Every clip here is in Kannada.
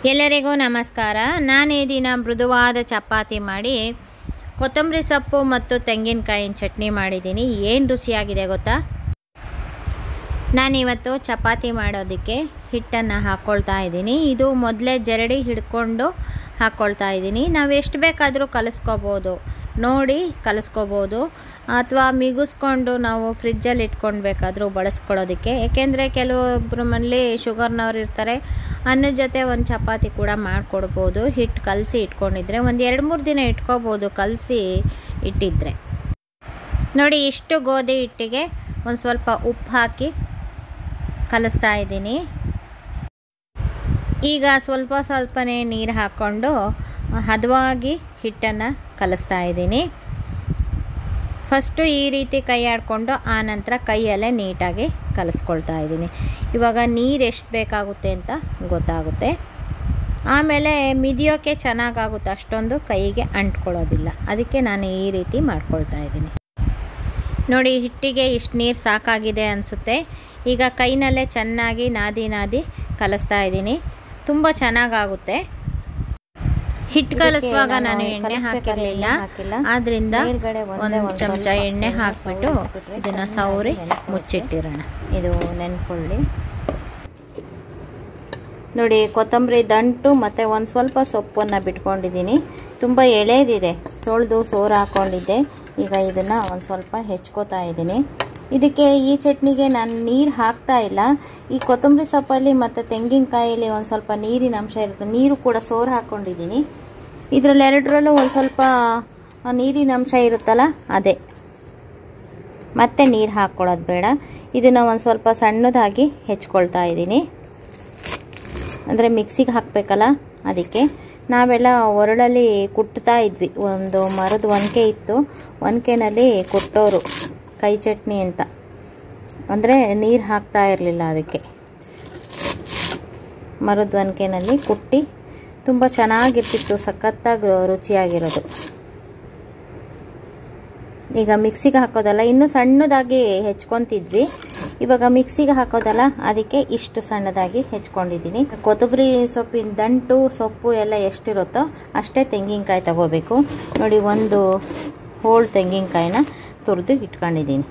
ಎಲ್ಲರಿಗೂ ನಮಸ್ಕಾರ ನಾನು ಈ ದಿನ ಮೃದುವಾದ ಚಪಾತಿ ಮಾಡಿ ಕೊತ್ತಂಬರಿ ಸೊಪ್ಪು ಮತ್ತು ತೆಂಗಿನಕಾಯಿನ ಚಟ್ನಿ ಮಾಡಿದ್ದೀನಿ ಏನು ರುಚಿಯಾಗಿದೆ ಗೊತ್ತಾ ನಾನಿವತ್ತು ಚಪಾತಿ ಮಾಡೋದಕ್ಕೆ ಹಿಟ್ಟನ್ನು ಹಾಕ್ಕೊಳ್ತಾ ಇದ್ದೀನಿ ಇದು ಮೊದಲೇ ಜರಡಿ ಹಿಡ್ಕೊಂಡು ಹಾಕ್ಕೊಳ್ತಾ ಇದ್ದೀನಿ ನಾವು ಎಷ್ಟು ಬೇಕಾದರೂ ಕಲಿಸ್ಕೋಬೋದು ನೋಡಿ ಕಲಿಸ್ಕೋಬೋದು ಅಥವಾ ಮಿಗಿಸ್ಕೊಂಡು ನಾವು ಫ್ರಿಜ್ಜಲ್ಲಿ ಇಟ್ಕೊಂಡು ಬೇಕಾದರೂ ಬಳಸ್ಕೊಳ್ಳೋದಕ್ಕೆ ಏಕೆಂದರೆ ಕೆಲವೊಬ್ಬರ ಮನೇಲಿ ಶುಗರ್ನವ್ರು ಇರ್ತಾರೆ ಅನ್ನದ ಜೊತೆ ಒಂದು ಚಪಾತಿ ಕೂಡ ಮಾಡಿಕೊಡ್ಬೋದು ಹಿಟ್ಟು ಕಲಸಿ ಇಟ್ಕೊಂಡಿದ್ರೆ ಒಂದು ಎರಡು ಮೂರು ದಿನ ಇಟ್ಕೋಬೋದು ಕಲಸಿ ಇಟ್ಟಿದ್ರೆ ನೋಡಿ ಇಷ್ಟು ಗೋಧಿ ಹಿಟ್ಟಿಗೆ ಒಂದು ಸ್ವಲ್ಪ ಉಪ್ಪು ಹಾಕಿ ಕಲಿಸ್ತಾ ಇದ್ದೀನಿ ಈಗ ಸ್ವಲ್ಪ ಸ್ವಲ್ಪನೇ ನೀರು ಹಾಕ್ಕೊಂಡು ಹದವಾಗಿ ಹಿಟ್ಟನ್ನು ಕಲಿಸ್ತಾ ಇದ್ದೀನಿ ಫಸ್ಟು ಈ ರೀತಿ ಕೈ ಆಡಿಕೊಂಡು ಆನಂತರ ಕೈಯಲ್ಲೇ ನೀಟಾಗಿ ಕಲಿಸ್ಕೊಳ್ತಾ ಇದ್ದೀನಿ ಇವಾಗ ನೀರು ಎಷ್ಟು ಬೇಕಾಗುತ್ತೆ ಅಂತ ಗೊತ್ತಾಗುತ್ತೆ ಆಮೇಲೆ ಮಿದಿಯೋಕ್ಕೆ ಚೆನ್ನಾಗಾಗುತ್ತೆ ಅಷ್ಟೊಂದು ಕೈಗೆ ಅಂಟ್ಕೊಳ್ಳೋದಿಲ್ಲ ಅದಕ್ಕೆ ನಾನು ಈ ರೀತಿ ಮಾಡ್ಕೊಳ್ತಾ ಇದ್ದೀನಿ ನೋಡಿ ಹಿಟ್ಟಿಗೆ ಇಷ್ಟು ನೀರು ಸಾಕಾಗಿದೆ ಅನಿಸುತ್ತೆ ಈಗ ಕೈನಲ್ಲೇ ಚೆನ್ನಾಗಿ ನಾದಿ ನಾದಿ ಕಲಿಸ್ತಾ ಇದ್ದೀನಿ ತುಂಬ ಚೆನ್ನಾಗಾಗುತ್ತೆ ಹಿಟ್ಟು ಕಲಿಸುವಾಗ ನಾನು ಎಣ್ಣೆ ಹಾಕಿರಲಿಲ್ಲ ಆದ್ದರಿಂದ ಒಂದು ಚಮಚ ಎಣ್ಣೆ ಹಾಕ್ಬಿಟ್ಟು ಇದನ್ನು ಸೌರಿ ಮುಚ್ಚಿಟ್ಟಿರೋಣ ಇದು ನೆನ್ಕೊಳ್ಳಿ ನೋಡಿ ಕೊತ್ತಂಬರಿ ದಂಟು ಮತ್ತು ಒಂದು ಸ್ವಲ್ಪ ಸೊಪ್ಪನ್ನು ಬಿಟ್ಕೊಂಡಿದ್ದೀನಿ ತುಂಬ ಎಳೆದಿದೆ ತೊಳೆದು ಸೋರು ಹಾಕ್ಕೊಂಡಿದ್ದೆ ಈಗ ಇದನ್ನು ಒಂದು ಸ್ವಲ್ಪ ಹೆಚ್ಕೋತಾ ಇದ್ದೀನಿ ಇದಕ್ಕೆ ಈ ಚಟ್ನಿಗೆ ನಾನು ನೀರು ಹಾಕ್ತಾ ಇಲ್ಲ ಈ ಕೊತ್ತಂಬರಿ ಸೊಪ್ಪಲ್ಲಿ ಮತ್ತು ತೆಂಗಿನಕಾಯಲ್ಲಿ ಒಂದು ಸ್ವಲ್ಪ ನೀರಿನ ಅಂಶ ಇರುತ್ತೆ ನೀರು ಕೂಡ ಸೋರು ಹಾಕ್ಕೊಂಡಿದ್ದೀನಿ ಇದರಲ್ಲೆರಡರಲ್ಲೂ ಒಂದು ಸ್ವಲ್ಪ ನೀರಿನ ಅಂಶ ಇರುತ್ತಲ್ಲ ಅದೇ ಮತ್ತೆ ನೀರು ಹಾಕ್ಕೊಳ್ಳೋದು ಬೇಡ ಇದನ್ನು ಒಂದು ಸ್ವಲ್ಪ ಸಣ್ಣದಾಗಿ ಹೆಚ್ಕೊಳ್ತಾ ಇದ್ದೀನಿ ಅಂದರೆ ಮಿಕ್ಸಿಗೆ ಹಾಕಬೇಕಲ್ಲ ಅದಕ್ಕೆ ನಾವೆಲ್ಲ ಒರಳಲ್ಲಿ ಕುಟ್ತಾ ಇದ್ವಿ ಒಂದು ಮರದ ಒನಕೆ ಇತ್ತು ಒನಕೆನಲ್ಲಿ ಕುಟ್ಟೋರು ಕೈ ಚಟ್ನಿ ಅಂತ ಅಂದರೆ ನೀರು ಹಾಕ್ತಾ ಇರಲಿಲ್ಲ ಅದಕ್ಕೆ ಮರದ ಒನಕೆನಲ್ಲಿ ಕುಟ್ಟಿ ತುಂಬ ಚೆನ್ನಾಗಿರ್ತಿತ್ತು ಸಖತ್ತಾಗಿ ರುಚಿಯಾಗಿರೋದು ಈಗ ಮಿಕ್ಸಿಗೆ ಹಾಕೋದಲ್ಲ ಇನ್ನೂ ಸಣ್ಣದಾಗಿ ಹೆಚ್ಕೊತಿದ್ವಿ ಇವಾಗ ಮಿಕ್ಸಿಗೆ ಹಾಕೋದಲ್ಲ ಅದಕ್ಕೆ ಇಷ್ಟು ಸಣ್ಣದಾಗಿ ಹೆಚ್ಕೊಂಡಿದ್ದೀನಿ ಕೊತ್ತಂಬರಿ ಸೊಪ್ಪಿನ ದಂಟು ಸೊಪ್ಪು ಎಲ್ಲ ಎಷ್ಟಿರುತ್ತೋ ಅಷ್ಟೇ ತೆಂಗಿನಕಾಯಿ ತಗೋಬೇಕು ನೋಡಿ ಒಂದು ಹೋಳು ತೆಂಗಿನಕಾಯಿನ ತುರಿದು ಇಟ್ಕೊಂಡಿದ್ದೀನಿ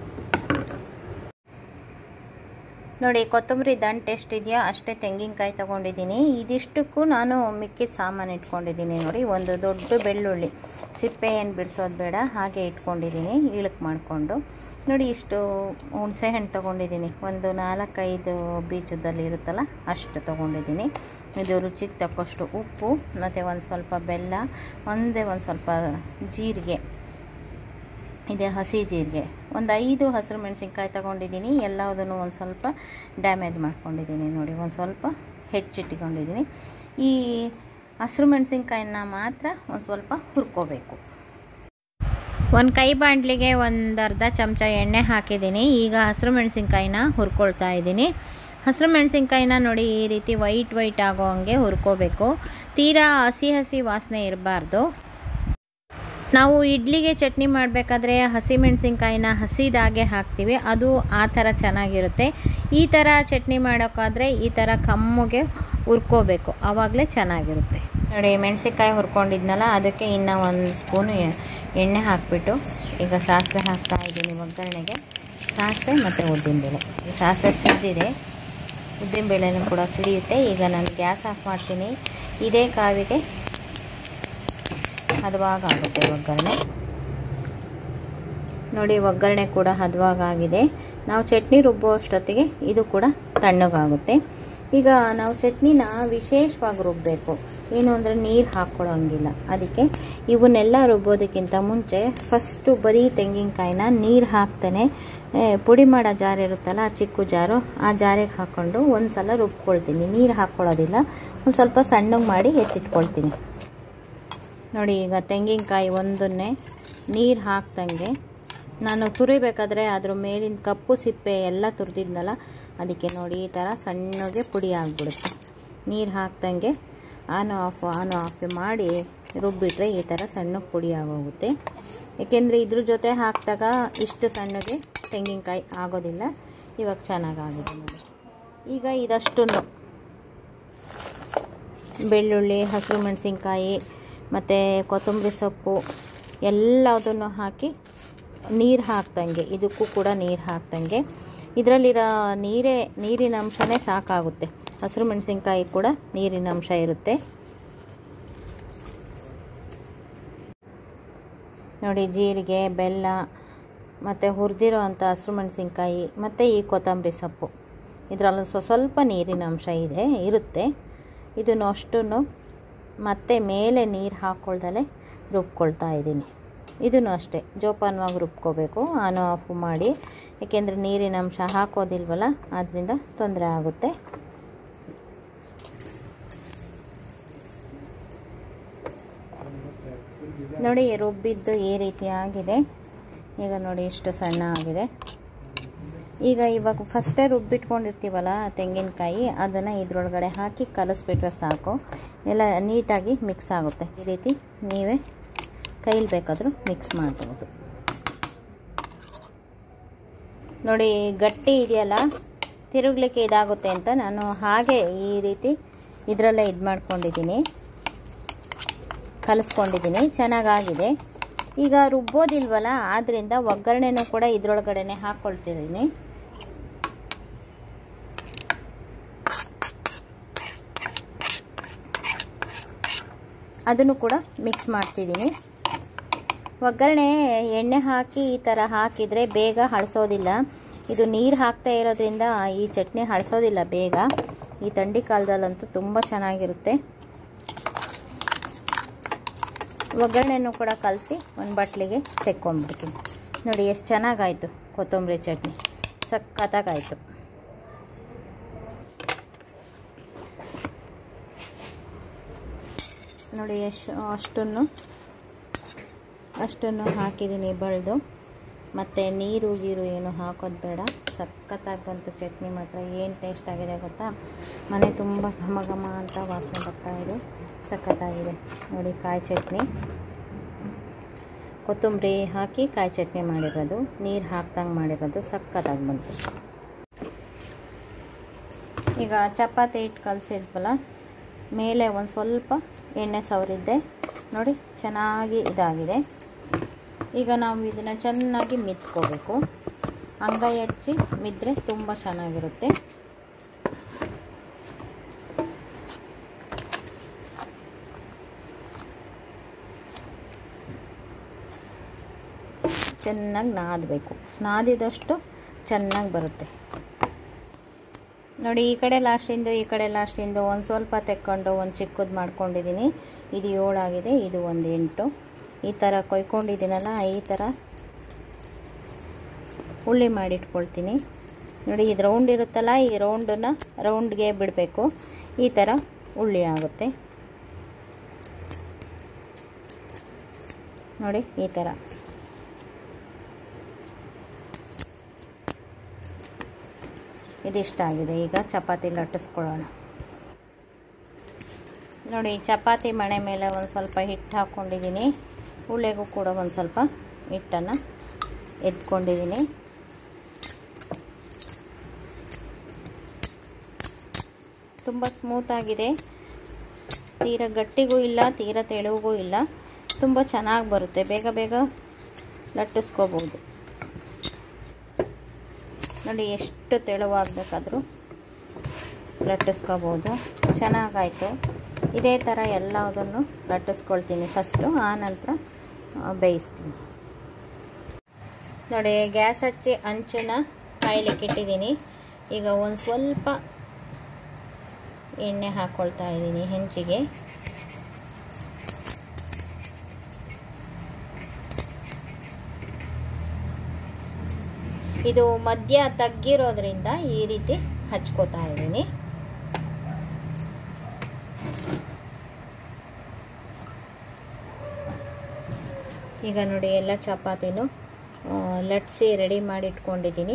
ನೋಡಿ ಕೊತ್ತಂಬರಿ ದಂಟು ಎಷ್ಟಿದೆಯೋ ಅಷ್ಟೇ ತೆಂಗಿನಕಾಯಿ ತೊಗೊಂಡಿದ್ದೀನಿ ಇದಿಷ್ಟಕ್ಕೂ ನಾನು ಮಿಕ್ಕಿದ ಸಾಮಾನು ಇಟ್ಕೊಂಡಿದ್ದೀನಿ ನೋಡಿ ಒಂದು ದೊಡ್ಡ ಬೆಳ್ಳುಳ್ಳಿ ಸಿಪ್ಪೆ ಏನು ಬಿಡಿಸೋದು ಬೇಡ ಹಾಗೆ ಇಟ್ಕೊಂಡಿದ್ದೀನಿ ಇಳಕ್ ಮಾಡಿಕೊಂಡು ನೋಡಿ ಇಷ್ಟು ಹುಣಸೆ ಹಣ್ಣು ತೊಗೊಂಡಿದ್ದೀನಿ ಒಂದು ನಾಲ್ಕೈದು ಬೀಜದಲ್ಲಿ ಇರುತ್ತಲ್ಲ ಅಷ್ಟು ತೊಗೊಂಡಿದ್ದೀನಿ ಇದು ರುಚಿಗೆ ತಕ್ಕಷ್ಟು ಉಪ್ಪು ಮತ್ತು ಒಂದು ಸ್ವಲ್ಪ ಬೆಲ್ಲ ಒಂದೇ ಒಂದು ಸ್ವಲ್ಪ ಜೀರಿಗೆ ಇದೆ ಹಸಿ ಜೀರಿಗೆ ಒಂದು ಐದು ಹಸಿರು ಮೆಣಸಿನ್ಕಾಯಿ ತೊಗೊಂಡಿದ್ದೀನಿ ಎಲ್ಲದನ್ನು ಒಂದು ಸ್ವಲ್ಪ ಡ್ಯಾಮೇಜ್ ಮಾಡ್ಕೊಂಡಿದ್ದೀನಿ ನೋಡಿ ಒಂದು ಸ್ವಲ್ಪ ಹೆಚ್ಚಿಟ್ಕೊಂಡಿದ್ದೀನಿ ಈ ಹಸಿರು ಮೆಣಸಿನ್ಕಾಯಿನ ಮಾತ್ರ ಒಂದು ಸ್ವಲ್ಪ ಹುರ್ಕೋಬೇಕು ಒಂದು ಕೈ ಬಾಂಡ್ಲಿಗೆ ಒಂದು ಅರ್ಧ ಚಮಚ ಎಣ್ಣೆ ಹಾಕಿದ್ದೀನಿ ಈಗ ಹಸಿರು ಮೆಣಸಿನ್ಕಾಯಿನ ಹುರ್ಕೊಳ್ತಾ ಇದ್ದೀನಿ ಹಸಿರು ಮೆಣಸಿನ್ಕಾಯಿನ ನೋಡಿ ಈ ರೀತಿ ವೈಟ್ ವೈಟ್ ಆಗೋ ಹಂಗೆ ಹುರ್ಕೋಬೇಕು ತೀರಾ ಹಸಿ ಹಸಿ ವಾಸನೆ ಇರಬಾರ್ದು ನಾವು ಇಡ್ಲಿಗೆ ಚಟ್ನಿ ಮಾಡಬೇಕಾದ್ರೆ ಹಸಿಮೆಣಸಿನ್ಕಾಯಿನ ಹಸಿದಾಗೆ ಹಾಕ್ತೀವಿ ಅದು ಆ ಥರ ಚೆನ್ನಾಗಿರುತ್ತೆ ಈ ಥರ ಚಟ್ನಿ ಮಾಡೋಕ್ಕಾದರೆ ಈ ಥರ ಕಮ್ಮಗೆ ಹುರ್ಕೋಬೇಕು ಆವಾಗಲೇ ಚೆನ್ನಾಗಿರುತ್ತೆ ನೋಡಿ ಮೆಣಸಿನ್ಕಾಯಿ ಹುರ್ಕೊಂಡಿದ್ನಲ್ಲ ಅದಕ್ಕೆ ಇನ್ನು ಒಂದು ಸ್ಪೂನು ಎಣ್ಣೆ ಹಾಕಿಬಿಟ್ಟು ಈಗ ಸಾಸಿವೆ ಹಾಕ್ತಾ ಇದ್ದೀನಿ ಒಗ್ಗರಣೆಗೆ ಸಾಸಿವೆ ಮತ್ತು ಉದ್ದಿನಬೇಳೆ ಸಾಸಿವೆ ಸಿದ್ದಿದೆ ಉದ್ದಿನಬೇಳೆನೂ ಕೂಡ ಸಿಡಿಯುತ್ತೆ ಈಗ ನಾನು ಗ್ಯಾಸ್ ಆಫ್ ಮಾಡ್ತೀನಿ ಇದೇ ಕಾವಿಗೆ ಹದವಾಗುತ್ತೆ ಒಗ್ಗರಣೆ ನೋಡಿ ಒಗ್ಗರಣೆ ಕೂಡ ಹದವಾಗಿದೆ ನಾವು ಚಟ್ನಿ ರುಬ್ಬೋ ಅಷ್ಟೊತ್ತಿಗೆ ಇದು ಕೂಡ ತಣ್ಣಗಾಗುತ್ತೆ ಈಗ ನಾವು ಚಟ್ನಿನ ವಿಶೇಷವಾಗಿ ರುಬ್ಬಬೇಕು ಏನು ಅಂದರೆ ನೀರು ಹಾಕ್ಕೊಳ್ಳೋಂಗಿಲ್ಲ ಅದಕ್ಕೆ ಇವನ್ನೆಲ್ಲ ರುಬ್ಬೋದಕ್ಕಿಂತ ಮುಂಚೆ ಫಸ್ಟು ಬರೀ ತೆಂಗಿನಕಾಯಿನ ನೀರು ಹಾಕ್ತಾನೆ ಪುಡಿ ಮಾಡೋ ಜಾರ್ ಇರುತ್ತಲ್ಲ ಆ ಚಿಕ್ಕ ಜಾರು ಆ ಜಾರಿಗೆ ಹಾಕ್ಕೊಂಡು ಒಂದು ಸಲ ರುಬ್ಕೊಳ್ತೀನಿ ನೀರು ಹಾಕ್ಕೊಳ್ಳೋದಿಲ್ಲ ಒಂದು ಸ್ವಲ್ಪ ಸಣ್ಣಗೆ ಮಾಡಿ ಎತ್ತಿಟ್ಕೊಳ್ತೀನಿ ನೋಡಿ ಈಗ ತೆಂಗಿನಕಾಯಿ ಒಂದನ್ನೇ ನೀರು ಹಾಕ್ದಂಗೆ ನಾನು ತುರಿಬೇಕಾದ್ರೆ ಅದ್ರ ಮೇಲಿನ ಕಪ್ಪು ಸಿಪ್ಪೆ ಎಲ್ಲ ತುರಿದಿದ್ನಲ್ಲ ಅದಕ್ಕೆ ನೋಡಿ ಈ ಥರ ಸಣ್ಣಗೆ ಪುಡಿ ಆಗಿಬಿಡುತ್ತೆ ನೀರು ಹಾಕ್ದಂಗೆ ಆನ್ ಆಫ್ ಆನ್ ಆಫ್ ಮಾಡಿ ರುಬ್ಬಿಟ್ರೆ ಈ ಥರ ಸಣ್ಣಗೆ ಪುಡಿ ಆಗೋಗುತ್ತೆ ಏಕೆಂದರೆ ಇದ್ರ ಜೊತೆ ಹಾಕಿದಾಗ ಇಷ್ಟು ಸಣ್ಣಗೆ ತೆಂಗಿನಕಾಯಿ ಆಗೋದಿಲ್ಲ ಇವಾಗ ಚೆನ್ನಾಗಾಗಿದೆ ನೋಡಿ ಈಗ ಇದಷ್ಟನ್ನು ಬೆಳ್ಳುಳ್ಳಿ ಹಸಿರು ಮೆಣಸಿನ್ಕಾಯಿ ಮತ್ತು ಕೊತ್ತಂಬರಿ ಸೊಪ್ಪು ಎಲ್ಲದನ್ನು ಹಾಕಿ ನೀರು ಹಾಕ್ದಂಗೆ ಇದಕ್ಕೂ ಕೂಡ ನೀರು ಹಾಕ್ದಂಗೆ ಇದರಲ್ಲಿರೋ ನೀರೇ ನೀರಿನ ಅಂಶನೇ ಸಾಕಾಗುತ್ತೆ ಹಸಿರು ಮೆಣಸಿನ್ಕಾಯಿ ಕೂಡ ನೀರಿನ ಅಂಶ ಇರುತ್ತೆ ನೋಡಿ ಜೀರಿಗೆ ಬೆಲ್ಲ ಮತ್ತು ಹುರಿದಿರೋ ಅಂಥ ಹಸಿರು ಮೆಣಸಿನ್ಕಾಯಿ ಮತ್ತು ಈ ಕೊತ್ತಂಬರಿ ಸೊಪ್ಪು ಇದರಲ್ಲಿ ಸ್ವ ಸ್ವಲ್ಪ ನೀರಿನ ಅಂಶ ಇದೆ ಇರುತ್ತೆ ಇದನ್ನು ಅಷ್ಟನ್ನು ಮತ್ತೆ ಮೇಲೆ ನೀರು ಹಾಕ್ಕೊಳ್ದಲೆ ರುಬ್ಕೊಳ್ತಾ ಇದ್ದೀನಿ ಇದನ್ನು ಅಷ್ಟೇ ಜೋಪಾನವಾಗಿ ರುಬ್ಕೋಬೇಕು ಆನ್ ಆಫ್ ಮಾಡಿ ಏಕೆಂದರೆ ನೀರಿನ ಅಂಶ ಹಾಕೋದಿಲ್ವಲ್ಲ ಆದ್ದರಿಂದ ತೊಂದರೆ ಆಗುತ್ತೆ ನೋಡಿ ರುಬ್ಬಿದ್ದು ಈ ರೀತಿ ಆಗಿದೆ ಈಗ ನೋಡಿ ಎಷ್ಟು ಸಣ್ಣ ಆಗಿದೆ ಈಗ ಇವಾಗ ಫಸ್ಟೇ ರುಬ್ಬಿಟ್ಕೊಂಡಿರ್ತೀವಲ್ಲ ತೆಂಗಿನಕಾಯಿ ಅದನ್ನು ಇದ್ರೊಳಗಡೆ ಹಾಕಿ ಕಲಿಸ್ಬಿಟ್ರೆ ಸಾಕು ಎಲ್ಲ ನೀಟಾಗಿ ಮಿಕ್ಸ್ ಆಗುತ್ತೆ ಈ ರೀತಿ ನೀವೇ ಕೈಲಿ ಬೇಕಾದರೂ ಮಿಕ್ಸ್ ಮಾಡ್ಬೋದು ನೋಡಿ ಗಟ್ಟಿ ಇದೆಯಲ್ಲ ತಿರುಗಲಿಕ್ಕೆ ಇದಾಗುತ್ತೆ ಅಂತ ನಾನು ಹಾಗೆ ಈ ರೀತಿ ಇದರಲ್ಲೇ ಇದು ಮಾಡ್ಕೊಂಡಿದ್ದೀನಿ ಕಲಿಸ್ಕೊಂಡಿದ್ದೀನಿ ಚೆನ್ನಾಗಾಗಿದೆ ಈಗ ರುಬ್ಬೋದಿಲ್ವಲ್ಲ ಆದ್ದರಿಂದ ಒಗ್ಗರಣೆನೂ ಕೂಡ ಇದ್ರೊಳಗಡೆನೆ ಹಾಕ್ಕೊಳ್ತಿದ್ದೀನಿ ಅದನ್ನು ಕೂಡ ಮಿಕ್ಸ್ ಮಾಡ್ತಿದ್ದೀನಿ ಒಗ್ಗರಣೆ ಎಣ್ಣೆ ಹಾಕಿ ಈ ಥರ ಹಾಕಿದರೆ ಬೇಗ ಹಳಸೋದಿಲ್ಲ ಇದು ನೀರು ಹಾಕ್ತಾ ಇರೋದ್ರಿಂದ ಈ ಚಟ್ನಿ ಹಳಸೋದಿಲ್ಲ ಬೇಗ ಈ ಥಂಡಿ ಕಾಲದಲ್ಲಂತೂ ತುಂಬ ಚೆನ್ನಾಗಿರುತ್ತೆ ಒಗ್ಗರಣೆನೂ ಕೂಡ ಕಲಸಿ ಒಂದು ಬಟ್ಲಿಗೆ ತೆಕ್ಕೊಂಡ್ಬಿಡ್ತೀನಿ ನೋಡಿ ಎಷ್ಟು ಚೆನ್ನಾಗಾಯಿತು ಕೊತ್ತಂಬರಿ ಚಟ್ನಿ ಸಖತ್ತಾಗಾಯಿತು ನೋಡಿ ಎಷ್ಟು ಅಷ್ಟನ್ನು ಅಷ್ಟನ್ನು ಹಾಕಿದ್ದೀನಿ ಬಳ್ದು ಮತ್ತು ನೀರು ಗೀರು ಏನು ಹಾಕೋದು ಬೇಡ ಸಖತ್ತಾಗಿ ಬಂತು ಚಟ್ನಿ ಮಾತ್ರ ಏನು ಟೇಸ್ಟ್ ಆಗಿದೆ ಗೊತ್ತಾ ಮನೆ ತುಂಬ ಘಮ ಘಮ ಅಂತ ವಾಸನೆ ಬರ್ತಾ ಇದೆ ಸಖತ್ತಾಗಿದೆ ನೋಡಿ ಕಾಯಿ ಚಟ್ನಿ ಕೊತ್ತಂಬರಿ ಹಾಕಿ ಕಾಯಿ ಚಟ್ನಿ ಮಾಡಿರೋದು ನೀರು ಹಾಕ್ದಂಗೆ ಮಾಡಿರೋದು ಸಖತ್ತಾಗಿ ಬಂತು ಈಗ ಚಪಾತಿ ಹಿಟ್ಟು ಕಲಸಿದ್ವಲ್ಲ ಮೇಲೆ ಒಂದು ಸ್ವಲ್ಪ ಎಣ್ಣೆ ಸವರಿದ್ದೆ ನೋಡಿ ಚೆನ್ನಾಗಿ ಇದಾಗಿದೆ ಈಗ ನಾವು ಇದನ್ನು ಚೆನ್ನಾಗಿ ಮಿತ್ಕೋಬೇಕು ಅಂಗೈ ಹಚ್ಚಿ ಮಿದ್ರೆ ತುಂಬ ಚೆನ್ನಾಗಿರುತ್ತೆ ಚೆನ್ನಾಗಿ ನಾದಬೇಕು ನಾದಿದಷ್ಟು ಚೆನ್ನಾಗಿ ಬರುತ್ತೆ ನೋಡಿ ಈ ಕಡೆ ಲಾಸ್ಟಿಂದು ಈ ಕಡೆ ಲಾಸ್ಟಿಂದು ಒಂದು ಸ್ವಲ್ಪ ತೆಕ್ಕೊಂಡು ಒಂದು ಚಿಕ್ಕದು ಮಾಡ್ಕೊಂಡಿದ್ದೀನಿ ಇದು ಏಳಾಗಿದೆ ಇದು ಒಂದು ಎಂಟು ಈ ಥರ ಕೊಯ್ಕೊಂಡಿದ್ದೀನಲ್ಲ ಈ ಥರ ಉಳ್ಳಿ ಮಾಡಿಟ್ಕೊಳ್ತೀನಿ ನೋಡಿ ಇದು ರೌಂಡ್ ಇರುತ್ತಲ್ಲ ಈ ರೌಂಡನ್ನು ರೌಂಡ್ಗೆ ಬಿಡಬೇಕು ಈ ಥರ ಉಳ್ಳಿ ಆಗುತ್ತೆ ನೋಡಿ ಈ ಥರ ಇದಿಷ್ಟ ಆಗಿದೆ ಈಗ ಚಪಾತಿ ಲಟ್ಟಿಸ್ಕೊಳ್ಳೋಣ ನೋಡಿ ಚಪಾತಿ ಮಣೆ ಮೇಲೆ ಒಂದು ಸ್ವಲ್ಪ ಹಿಟ್ಟು ಹಾಕ್ಕೊಂಡಿದ್ದೀನಿ ಉಳ್ಳೆಗೂ ಕೂಡ ಒಂದು ಸ್ವಲ್ಪ ಹಿಟ್ಟನ್ನು ಎತ್ಕೊಂಡಿದ್ದೀನಿ ತುಂಬ ಸ್ಮೂತಾಗಿದೆ ತೀರ ಗಟ್ಟಿಗೂ ಇಲ್ಲ ತೀರ ತೆಳುವಿಗೂ ಇಲ್ಲ ತುಂಬ ಚೆನ್ನಾಗಿ ಬರುತ್ತೆ ಬೇಗ ಬೇಗ ಲಟ್ಟಿಸ್ಕೋಬೋದು ನೋಡಿ ಎಷ್ಟು ತೆಳುವಾಗಬೇಕಾದ್ರೂ ಲಟ್ಟಿಸ್ಕೋಬೋದು ಚೆನ್ನಾಗಾಯಿತು ಇದೇ ಥರ ಎಲ್ಲದನ್ನು ಲಟ್ಟಿಸ್ಕೊಳ್ತೀನಿ ಫಸ್ಟು ಆನಂತರ ಬೇಯಿಸ್ತೀನಿ ನೋಡಿ ಗ್ಯಾಸ್ ಹಚ್ಚಿ ಅಂಚನ್ನ ಕಾಯ್ಲಿಕ್ಕೆ ಇಟ್ಟಿದ್ದೀನಿ ಈಗ ಒಂದು ಸ್ವಲ್ಪ ಎಣ್ಣೆ ಹಾಕ್ಕೊಳ್ತಾ ಇದ್ದೀನಿ ಹೆಂಚಿಗೆ ಇದು ಮಧ್ಯ ತಗ್ಗಿರೋದ್ರಿಂದ ಈ ರೀತಿ ಹಚ್ಕೋತಾ ಇದ್ದೀನಿ ಈಗ ನೋಡಿ ಎಲ್ಲ ಚಪಾತಿನೂ ಲಟ್ಸಿ ರೆಡಿ ಮಾಡಿ ಇಟ್ಕೊಂಡಿದ್ದೀನಿ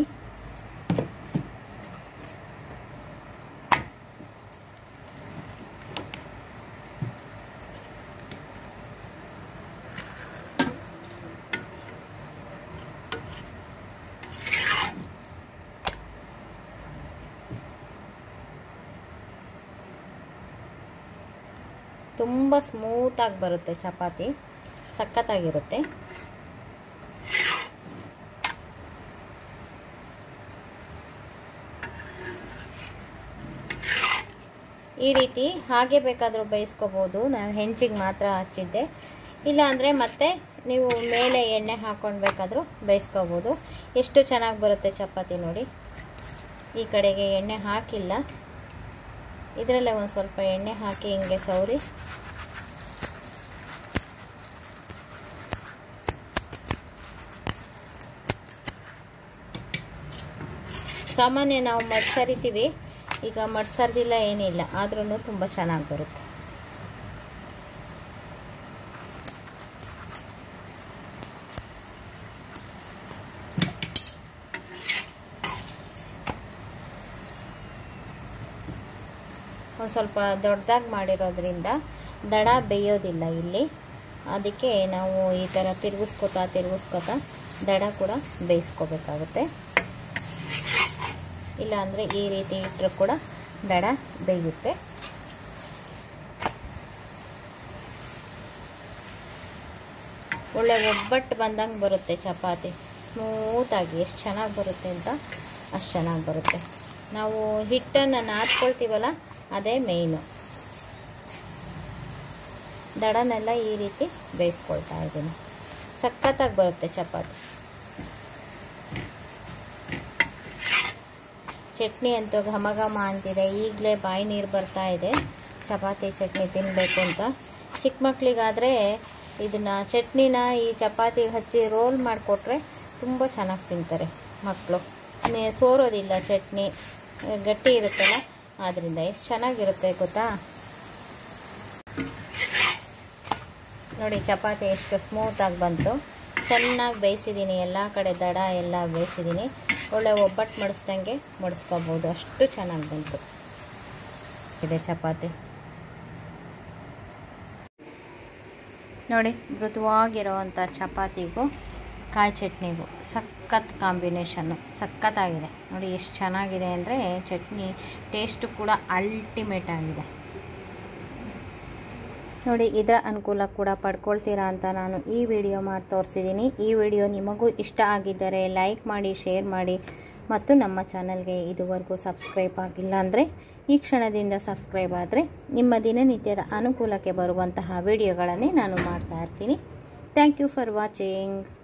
ತುಂಬ ಸ್ಮೂತಾಗಿ ಬರುತ್ತೆ ಚಪಾತಿ ಸಖತ್ತಾಗಿರುತ್ತೆ ಈ ರೀತಿ ಹಾಗೆ ಬೇಕಾದರೂ ಬೇಯಿಸ್ಕೋಬೋದು ನಾನು ಹೆಂಚಿಗೆ ಮಾತ್ರ ಹಚ್ಚಿದ್ದೆ ಇಲ್ಲಾಂದರೆ ಮತ್ತೆ ನೀವು ಮೇಲೆ ಎಣ್ಣೆ ಹಾಕ್ಕೊಂಡು ಬೇಕಾದರೂ ಬೇಯಿಸ್ಕೋಬೋದು ಎಷ್ಟು ಚೆನ್ನಾಗಿ ಬರುತ್ತೆ ಚಪಾತಿ ನೋಡಿ ಈ ಕಡೆಗೆ ಎಣ್ಣೆ ಹಾಕಿಲ್ಲ ಇದರಲ್ಲೇ ಒಂದು ಸ್ವಲ್ಪ ಎಣ್ಣೆ ಹಾಕಿ ಹಿಂಗೆ ಸೌರಿ ಸಾಮಾನ್ಯ ನಾವು ಮಡ್ಸರಿತೀವಿ ಈಗ ಮಡ್ಸರ್ದಿಲ್ಲ ಏನಿಲ್ಲ ಆದ್ರೂ ತುಂಬ ಚೆನ್ನಾಗಿ ಬರುತ್ತೆ ಒಂದು ಸ್ವಲ್ಪ ದೊಡ್ಡದಾಗಿ ಮಾಡಿರೋದ್ರಿಂದ ದಡ ಬೇಯೋದಿಲ್ಲ ಇಲ್ಲಿ ಅದಕ್ಕೆ ನಾವು ಈ ಥರ ತಿರುಗಿಸ್ಕೊತಾ ತಿರುಗಿಸ್ಕೊತಾ ದಡ ಕೂಡ ಬೇಯಿಸ್ಕೋಬೇಕಾಗುತ್ತೆ ಇಲ್ಲಾಂದರೆ ಈ ರೀತಿ ಇಟ್ಟರು ಕೂಡ ದಡ ಬೇಯುತ್ತೆ ಒಳ್ಳೆ ಒಬ್ಬಟ್ಟು ಬಂದಂಗೆ ಬರುತ್ತೆ ಚಪಾತಿ ಸ್ಮೂತಾಗಿ ಎಷ್ಟು ಚೆನ್ನಾಗಿ ಬರುತ್ತೆ ಅಂತ ಅಷ್ಟು ಚೆನ್ನಾಗಿ ಬರುತ್ತೆ ನಾವು ಹಿಟ್ಟನ್ನು ನಾದ್ಕೊಳ್ತೀವಲ್ಲ ಅದೇ ಮೇಯ್ನು ದಡನೆಲ್ಲ ಈ ರೀತಿ ಬೇಯಿಸ್ಕೊಳ್ತಾ ಇದ್ದೀನಿ ಸಖತ್ತಾಗಿ ಬರುತ್ತೆ ಚಪಾತಿ ಚಟ್ನಿ ಅಂತೂ ಘಮ ಘಮ ಅಂತಿದೆ ಈಗಲೇ ಬಾಯಿ ನೀರು ಬರ್ತಾ ಇದೆ ಚಪಾತಿ ಚಟ್ನಿ ತಿನ್ನಬೇಕು ಅಂತ ಚಿಕ್ಕ ಮಕ್ಕಳಿಗಾದರೆ ಇದನ್ನು ಚಟ್ನಿನ ಈ ಚಪಾತಿಗೆ ಹಚ್ಚಿ ರೋಲ್ ಮಾಡಿಕೊಟ್ರೆ ತುಂಬ ಚೆನ್ನಾಗಿ ತಿಂತಾರೆ ಮಕ್ಕಳು ಸೋರೋದಿಲ್ಲ ಚಟ್ನಿ ಗಟ್ಟಿ ಇರುತ್ತಲ್ಲ ಆದ್ದರಿಂದ ಎಷ್ಟು ಚೆನ್ನಾಗಿರುತ್ತೆ ಗೊತ್ತಾ ನೋಡಿ ಚಪಾತಿ ಎಷ್ಟು ಸ್ಮೂತಾಗಿ ಬಂತು ಚೆನ್ನಾಗಿ ಬೇಯಿಸಿದ್ದೀನಿ ಎಲ್ಲ ಕಡೆ ದಡ ಎಲ್ಲ ಬೇಯಿಸಿದ್ದೀನಿ ಒಳ್ಳೆ ಒಬ್ಬಟ್ಟು ಮಡಿಸ್ದಂಗೆ ಮಡಿಸ್ಕೋಬೋದು ಅಷ್ಟು ಚೆನ್ನಾಗಿ ಬಂತು ಇದೆ ಚಪಾತಿ ನೋಡಿ ಮೃದುವಾಗಿರೋವಂಥ ಚಪಾತಿಗೂ ಕಾಯಿ ಚಟ್ನಿಗೂ ಸಖತ್ ಕಾಂಬಿನೇಷನ್ನು ಸಖತ್ತಾಗಿದೆ ನೋಡಿ ಎಷ್ಟು ಚೆನ್ನಾಗಿದೆ ಅಂದರೆ ಚಟ್ನಿ ಟೇಸ್ಟು ಕೂಡ ಅಲ್ಟಿಮೇಟ್ ಆಗಿದೆ ನೋಡಿ ಇದರ ಅನುಕೂಲ ಕೂಡ ಪಡ್ಕೊಳ್ತೀರಾ ಅಂತ ನಾನು ಈ ವಿಡಿಯೋ ಮಾಡಿ ತೋರಿಸಿದ್ದೀನಿ ಈ ವಿಡಿಯೋ ನಿಮಗೂ ಇಷ್ಟ ಆಗಿದ್ದರೆ ಲೈಕ್ ಮಾಡಿ ಶೇರ್ ಮಾಡಿ ಮತ್ತು ನಮ್ಮ ಚಾನಲ್ಗೆ ಇದುವರೆಗೂ ಸಬ್ಸ್ಕ್ರೈಬ್ ಆಗಿಲ್ಲ ಅಂದರೆ ಈ ಕ್ಷಣದಿಂದ ಸಬ್ಸ್ಕ್ರೈಬ್ ಆದರೆ ನಿಮ್ಮ ದಿನನಿತ್ಯದ ಅನುಕೂಲಕ್ಕೆ ಬರುವಂತಹ ವಿಡಿಯೋಗಳನ್ನೇ ನಾನು ಮಾಡ್ತಾ ಇರ್ತೀನಿ ಥ್ಯಾಂಕ್ ಯು ಫಾರ್ ವಾಚಿಂಗ್